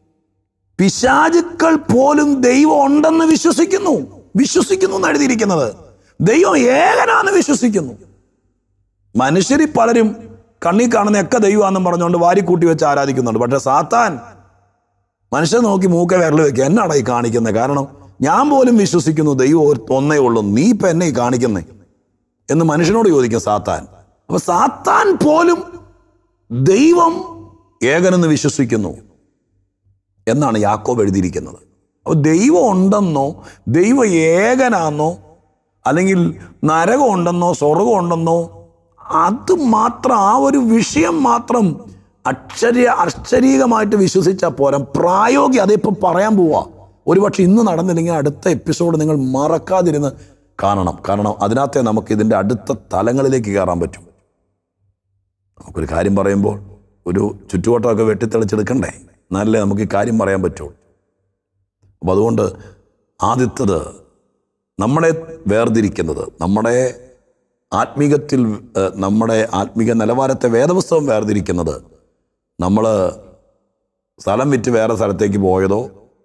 പിശാചുക്കൾ പോലും ദൈവം ഉണ്ടെന്ന് വിശ്വസിക്കുന്നു വിശ്വസിക്കുന്നു എന്ന് എഴുതിയിരിക്കുന്നത് ദൈവം ഏകനാന്ന് വിശ്വസിക്കുന്നു മനുഷ്യരിൽ പലരും കണ്ണി കാണുന്നതൊക്കെ ദൈവമാണെന്നും പറഞ്ഞുകൊണ്ട് വാരിക്കൂട്ടി വെച്ച് ആരാധിക്കുന്നുണ്ട് പക്ഷെ സാത്താൻ മനുഷ്യൻ നോക്കി മൂക്ക വിരൽ വെക്കുക എന്നാടാ ഈ കാണിക്കുന്നത് കാരണം ഞാൻ പോലും വിശ്വസിക്കുന്നു ദൈവം ഒരു- ഒന്നേ ഉള്ളൂ നീ ഇപ്പൊ എന്നെ ഈ കാണിക്കുന്നേ എന്ന് മനുഷ്യനോട് ചോദിക്കും സാത്താൻ അപ്പൊ സാത്താൻ പോലും ദൈവം ഏകനെന്ന് വിശ്വസിക്കുന്നു എന്നാണ് യാക്കോബ് എഴുതിയിരിക്കുന്നത് അപ്പോൾ ദൈവം ഉണ്ടെന്നോ ദൈവം ഏകനാന്നോ അല്ലെങ്കിൽ നരകം ഉണ്ടെന്നോ സ്വർഗം ഉണ്ടെന്നോ അത് മാത്രം ആ ഒരു വിഷയം മാത്രം അക്ഷര അക്ഷരീകമായിട്ട് വിശ്വസിച്ചാൽ പോരാ പ്രായോഗിക അതിപ്പോൾ പറയാൻ പോവാ ഒരുപക്ഷെ ഇന്ന് നടന്നില്ലെങ്കിൽ അടുത്ത എപ്പിസോഡ് നിങ്ങൾ മറക്കാതിരുന്ന് കാണണം കാരണം അതിനകത്തെ നമുക്ക് ഇതിൻ്റെ അടുത്ത തലങ്ങളിലേക്ക് കയറാൻ പറ്റും നമുക്കൊരു കാര്യം പറയുമ്പോൾ ഒരു ചുറ്റുവട്ടമൊക്കെ വെട്ടിത്തെളിച്ചെടുക്കണ്ടേ എന്നാലേ നമുക്ക് ഈ കാര്യം പറയാൻ പറ്റുള്ളൂ അപ്പം അതുകൊണ്ട് ആദ്യത്തത് നമ്മളെ വേർതിരിക്കുന്നത് നമ്മുടെ ആത്മീകത്തിൽ ഏഹ്, നമ്മുടെ ആത്മീക നിലവാരത്തെ വേദപുസ്തകം വേർതിരിക്കുന്നത് നമ്മൾ സ്ഥലം വിറ്റ് വേറെ സ്ഥലത്തേക്ക് പോയതോ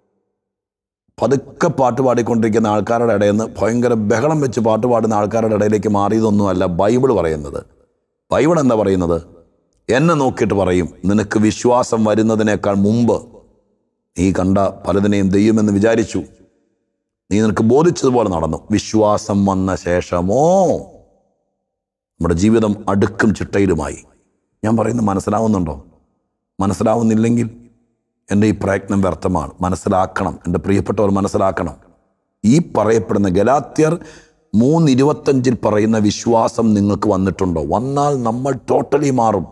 പതുക്കെ പാട്ട് പാടിക്കൊണ്ടിരിക്കുന്ന ആൾക്കാരുടെ ഇടയിൽ നിന്ന് ഭയങ്കര ബഹളം വെച്ച് പാട്ട് പാടുന്ന ആൾക്കാരുടെ ഇടയിലേക്ക് മാറിയതൊന്നുമല്ല ബൈബിൾ പറയുന്നത് ബൈബിൾ എന്താ പറയുന്നത് എന്നെ നോക്കിയിട്ട് പറയും നിനക്ക് വിശ്വാസം വരുന്നതിനേക്കാൾ മുമ്പ് നീ കണ്ട പലതിനെയും ദൈവമെന്ന് വിചാരിച്ചു നീ നിനക്ക് ബോധിച്ചതുപോലെ നടന്നു വിശ്വാസം വന്ന ശേഷമോ നമ്മുടെ ജീവിതം അടുക്കും ചിട്ടയിലുമായി ഞാൻ പറയുന്നത് മനസ്സിലാവുന്നുണ്ടോ മനസ്സിലാവുന്നില്ലെങ്കിൽ എൻ്റെ ഈ പ്രയത്നം വ്യർത്ഥമാണ് മനസ്സിലാക്കണം എൻ്റെ പ്രിയപ്പെട്ടവർ മനസ്സിലാക്കണം ഈ പറയപ്പെടുന്ന ഗലാത്യർ മൂന്ന് ഇരുപത്തഞ്ചിൽ പറയുന്ന വിശ്വാസം നിങ്ങൾക്ക് വന്നിട്ടുണ്ടോ വന്നാൽ നമ്മൾ ടോട്ടലി മാറും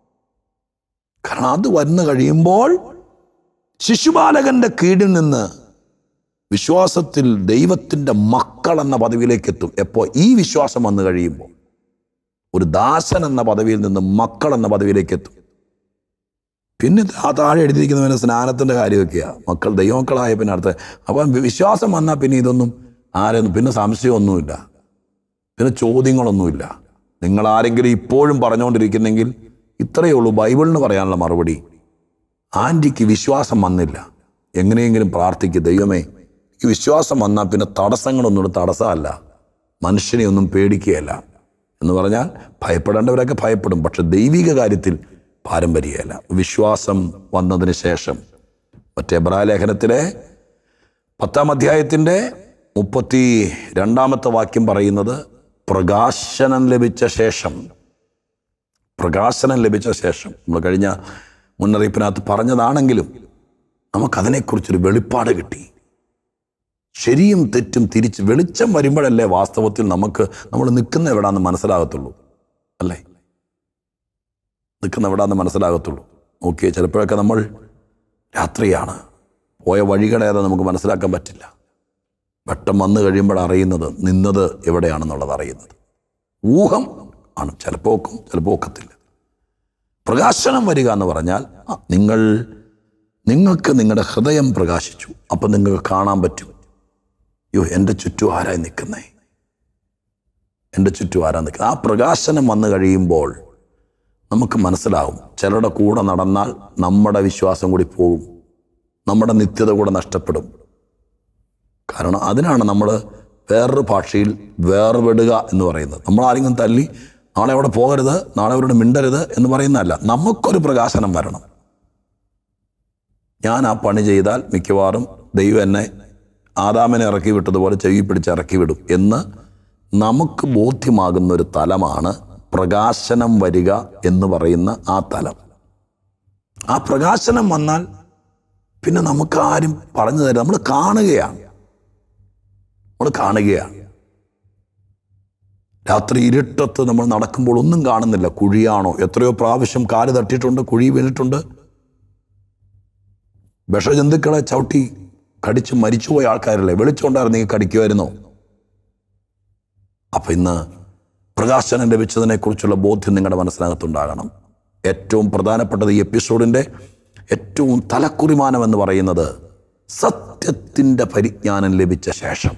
കാരണം അത് വന്നു കഴിയുമ്പോൾ ശിശുപാലകന്റെ കീഴിൽ നിന്ന് വിശ്വാസത്തിൽ ദൈവത്തിൻ്റെ മക്കൾ എന്ന പദവിയിലേക്ക് എത്തും എപ്പോൾ ഈ വിശ്വാസം വന്നു കഴിയുമ്പോൾ ഒരു ദാസൻ എന്ന പദവിയിൽ നിന്ന് മക്കൾ എന്ന പദവിയിലേക്ക് എത്തും പിന്നെ ആ താഴെ എഴുതിയിരിക്കുന്നവന് സ്നാനത്തിൻ്റെ കാര്യമൊക്കെയാണ് മക്കൾ ദൈവമക്കളായ പിന്നെ അടുത്ത് അപ്പം വിശ്വാസം വന്നാൽ പിന്നെ ഇതൊന്നും ആരെയൊന്നും പിന്നെ സംശയമൊന്നുമില്ല പിന്നെ ചോദ്യങ്ങളൊന്നുമില്ല നിങ്ങൾ ആരെങ്കിലും ഇപ്പോഴും പറഞ്ഞുകൊണ്ടിരിക്കുന്നെങ്കിൽ ഇത്രയേ ഉള്ളൂ ബൈബിളിന് പറയാനുള്ള മറുപടി ആൻറ്റിക്ക് വിശ്വാസം വന്നില്ല എങ്ങനെയെങ്കിലും പ്രാർത്ഥിക്കുക ദൈവമേ ഈ വിശ്വാസം വന്നാൽ പിന്നെ തടസ്സങ്ങളൊന്നും ഒരു തടസ്സമല്ല മനുഷ്യനെ ഒന്നും പേടിക്കുകയല്ല എന്ന് പറഞ്ഞാൽ ഭയപ്പെടേണ്ടവരൊക്കെ ഭയപ്പെടും പക്ഷെ ദൈവിക കാര്യത്തിൽ പാരമ്പര്യമല്ല വിശ്വാസം വന്നതിന് ശേഷം മറ്റേ ലേഖനത്തിലെ പത്താം അധ്യായത്തിൻ്റെ മുപ്പത്തി രണ്ടാമത്തെ വാക്യം പറയുന്നത് പ്രകാശനം ലഭിച്ച ശേഷം പ്രകാശനം ലഭിച്ച ശേഷം നമ്മൾ കഴിഞ്ഞ മുന്നറിയിപ്പിനകത്ത് പറഞ്ഞതാണെങ്കിലും നമുക്കതിനെക്കുറിച്ചൊരു വെളിപ്പാട് കിട്ടി ശരിയും തെറ്റും തിരിച്ച് വെളിച്ചം വരുമ്പോഴല്ലേ വാസ്തവത്തിൽ നമുക്ക് നമ്മൾ നിൽക്കുന്ന എവിടാന്ന് മനസ്സിലാകത്തുള്ളൂ അല്ലേ നിൽക്കുന്ന എവിടാന്ന് മനസ്സിലാകത്തുള്ളൂ നോക്കിയേ ചിലപ്പോഴൊക്കെ നമ്മൾ രാത്രിയാണ് പോയ വഴികളേതാ നമുക്ക് മനസ്സിലാക്കാൻ പറ്റില്ല വെട്ടം വന്നു കഴിയുമ്പോൾ അറിയുന്നത് നിന്നത് എവിടെയാണെന്നുള്ളത് അറിയുന്നത് ഊഹം ആണ് ചിലപ്പോൾ ഒക്കും ചിലപ്പോൾ ഒക്കത്തില്ല പ്രകാശനം വരിക എന്ന് പറഞ്ഞാൽ ആ, നിങ്ങൾ നിങ്ങൾക്ക് നിങ്ങളുടെ ഹൃദയം പ്രകാശിച്ചു അപ്പം നിങ്ങൾക്ക് കാണാൻ പറ്റും അയ്യോ എൻ്റെ ചുറ്റും ആരായി നിൽക്കുന്നേ എൻ്റെ ചുറ്റും ആരാ നിൽക്കുന്നത് ആ പ്രകാശനം വന്നു കഴിയുമ്പോൾ നമുക്ക് മനസ്സിലാവും ചിലരുടെ കൂടെ നടന്നാൽ നമ്മുടെ വിശ്വാസം കൂടി പോകും നമ്മുടെ നിത്യത കൂടെ നഷ്ടപ്പെടും കാരണം അതിനാണ് നമ്മൾ വേറൊരു ഭാഷയിൽ വേർപെടുക എന്ന് പറയുന്നത് നമ്മൾ ആരെങ്കിലും തല്ലി നാളെ അവിടെ പോകരുത് നാളെ അവരോട് മിണ്ടരുത് എന്ന് പറയുന്നതല്ല നമുക്കൊരു പ്രകാശനം വരണം ഞാൻ ആ പണി ചെയ്താൽ മിക്കവാറും ദൈവം എന്നെ ആദാമിനെ ഇറക്കി വിട്ടതുപോലെ ചെവി പിടിച്ച് ഇറക്കി വിടും എന്ന് നമുക്ക് ബോധ്യമാകുന്ന ഒരു തലമാണ് പ്രകാശനം വരിക എന്ന് പറയുന്ന ആ തലം ആ പ്രകാശനം വന്നാൽ പിന്നെ നമുക്ക് ആരും പറഞ്ഞു തരാം നമ്മൾ കാണുകയാണ് നമ്മൾ കാണുകയാണ് രാത്രി ഇരുട്ടത്ത് നമ്മൾ നടക്കുമ്പോൾ ഒന്നും കാണുന്നില്ല കുഴിയാണോ എത്രയോ പ്രാവശ്യം കാല് തട്ടിയിട്ടുണ്ട് കുഴി വീണിട്ടുണ്ട് വിഷജന്തുക്കളെ ചവിട്ടി കടിച്ച് മരിച്ചുപോയ ആൾക്കാരല്ലേ വെളിച്ചമുണ്ടായിരുന്നെങ്കിൽ കടിക്കുമായിരുന്നോ അപ്പൊ ഇന്ന് പ്രകാശനം ലഭിച്ചതിനെ കുറിച്ചുള്ള ബോധ്യം നിങ്ങളുടെ മനസ്സിനകത്തുണ്ടാകണം ഏറ്റവും പ്രധാനപ്പെട്ടത് ഈ എപ്പിസോഡിന്റെ ഏറ്റവും തലക്കുറിമാനം എന്ന് പറയുന്നത് സത്യത്തിൻ്റെ പരിജ്ഞാനം ലഭിച്ച ശേഷം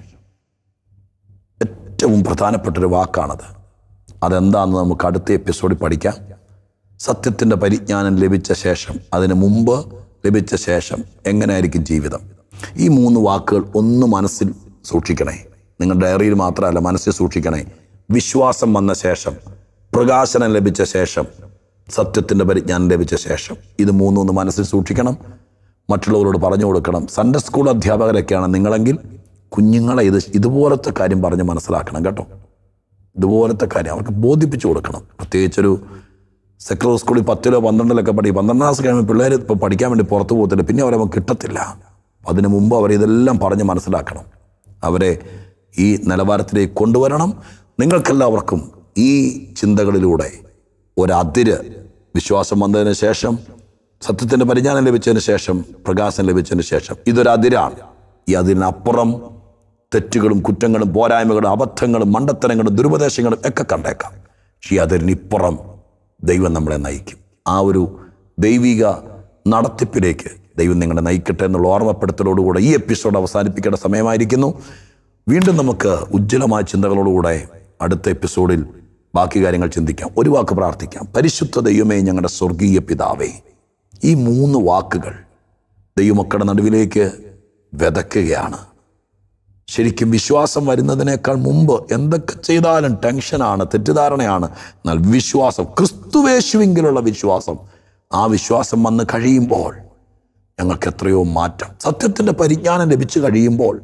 ഏറ്റവും പ്രധാനപ്പെട്ടൊരു വാക്കാണത് അതെന്താണെന്ന് നമുക്ക് അടുത്ത എപ്പിസോഡിൽ പഠിക്കാം സത്യത്തിൻ്റെ പരിജ്ഞാനം ലഭിച്ച ശേഷം അതിന് മുമ്പ് ലഭിച്ച ശേഷം എങ്ങനെയായിരിക്കും ജീവിതം ഈ മൂന്ന് വാക്കുകൾ ഒന്ന് മനസ്സിൽ സൂക്ഷിക്കണേ നിങ്ങളുടെ ഡയറിയിൽ മാത്രമല്ല മനസ്സിൽ സൂക്ഷിക്കണേ വിശ്വാസം വന്ന ശേഷം പ്രകാശനം ലഭിച്ച ശേഷം സത്യത്തിൻ്റെ പരിജ്ഞാനം ലഭിച്ച ശേഷം ഇത് മൂന്നൊന്ന് മനസ്സിൽ സൂക്ഷിക്കണം മറ്റുള്ളവരോട് പറഞ്ഞു കൊടുക്കണം സൺഡേ സ്കൂൾ അധ്യാപകരൊക്കെയാണ് നിങ്ങളെങ്കിൽ കുഞ്ഞുങ്ങളെ ഇത് ഇതുപോലത്തെ കാര്യം പറഞ്ഞ് മനസ്സിലാക്കണം കേട്ടോ ഇതുപോലത്തെ കാര്യം അവർക്ക് ബോധിപ്പിച്ചു കൊടുക്കണം പ്രത്യേകിച്ചൊരു സെക്രട്ടറി സ്കൂളിൽ പത്തിലോ പന്ത്രണ്ടിലൊക്കെ പഠി പന്ത്രണ്ടാം ക്ലാസ് കഴിയുമ്പോൾ പിള്ളേർ ഇപ്പോൾ പഠിക്കാൻ വേണ്ടി പുറത്തു പോകത്തില്ല പിന്നെ അവരെ കിട്ടത്തില്ല അതിനു മുമ്പ് അവർ ഇതെല്ലാം പറഞ്ഞ് മനസ്സിലാക്കണം അവരെ ഈ നിലവാരത്തിലേക്ക് കൊണ്ടുവരണം നിങ്ങൾക്കെല്ലാവർക്കും ഈ ചിന്തകളിലൂടെ ഒരതിര് വിശ്വാസം വന്നതിന് ശേഷം സത്യത്തിൻ്റെ പരിജ്ഞാനം ലഭിച്ചതിന് ശേഷം പ്രകാശം ലഭിച്ചതിന് ശേഷം ഇതൊരു അതിരാണ് ഈ അതിനപ്പുറം തെറ്റുകളും കുറ്റങ്ങളും പോരായ്മകളും അബദ്ധങ്ങളും മണ്ടത്തരങ്ങളും ദുരുപദേശങ്ങളും ഒക്കെ കണ്ടേക്കാം പക്ഷേ ഈ അതിനിപ്പുറം ദൈവം നമ്മളെ നയിക്കും ആ ഒരു ദൈവിക നടത്തിപ്പിലേക്ക് ദൈവം നിങ്ങളെ നയിക്കട്ടെ എന്നുള്ള ഓർമ്മപ്പെടുത്തലോടുകൂടെ ഈ എപ്പിസോഡ് അവസാനിപ്പിക്കേണ്ട സമയമായിരിക്കുന്നു വീണ്ടും നമുക്ക് ഉജ്ജ്വലമായ ചിന്തകളോടുകൂടെ അടുത്ത എപ്പിസോഡിൽ ബാക്കി കാര്യങ്ങൾ ചിന്തിക്കാം ഒരു വാക്ക് പ്രാർത്ഥിക്കാം പരിശുദ്ധ ദൈവമേ ഞങ്ങളുടെ സ്വർഗീയ പിതാവേ ഈ മൂന്ന് വാക്കുകൾ ദൈവമക്കളുടെ നടുവിലേക്ക് വിതയ്ക്കുകയാണ് ശരിക്കും വിശ്വാസം വരുന്നതിനേക്കാൾ മുമ്പ് എന്തൊക്കെ ചെയ്താലും ടെൻഷനാണ് തെറ്റിദ്ധാരണയാണ് എന്നാൽ വിശ്വാസം ക്രിസ്തുവേശുവെങ്കിലുള്ള വിശ്വാസം ആ വിശ്വാസം വന്ന് കഴിയുമ്പോൾ ഞങ്ങൾക്ക് എത്രയോ മാറ്റം സത്യത്തിൻ്റെ പരിജ്ഞാനം ലഭിച്ചു കഴിയുമ്പോൾ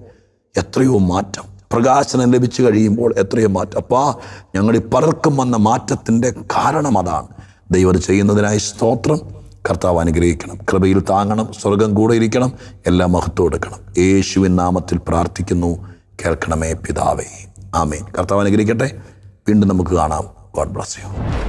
എത്രയോ മാറ്റം പ്രകാശനം ലഭിച്ചു കഴിയുമ്പോൾ എത്രയോ മാറ്റം അപ്പോൾ ഞങ്ങൾ ഈ പലർക്കും വന്ന മാറ്റത്തിൻ്റെ കാരണം അതാണ് ദൈവം അത് ചെയ്യുന്നതിനായി സ്തോത്രം കർത്താവ് അനുഗ്രഹിക്കണം കൃപയിൽ താങ്ങണം സ്വർഗം കൂടെ ഇരിക്കണം എല്ലാം മഹത്വം എടുക്കണം യേശുവിൻ നാമത്തിൽ പ്രാർത്ഥിക്കുന്നു കേൾക്കണമേ പിതാവേ ആമേൻ കർത്താവ് അനുഗ്രഹിക്കട്ടെ വീണ്ടും നമുക്ക് കാണാം ഗോഡ് ബ്ലസ് യു